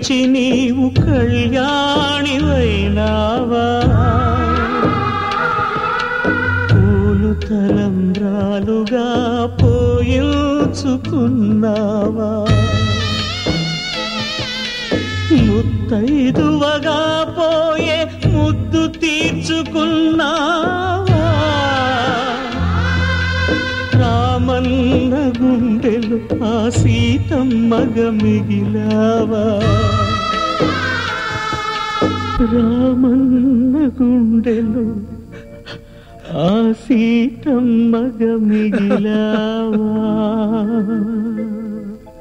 పిలిచి నీవు కళ్యాణివైనావా పూలు తలంబ్రాలుగా పోయించుకున్నావా ముత్తైదువగా పోయే ముద్దు తీర్చుకున్నావా రామన్న గుండెలు ఆ సీతమ్మగ మిగిలావా రామన్న గుండెలు ఆ సీతమ్మగ మిగిలావా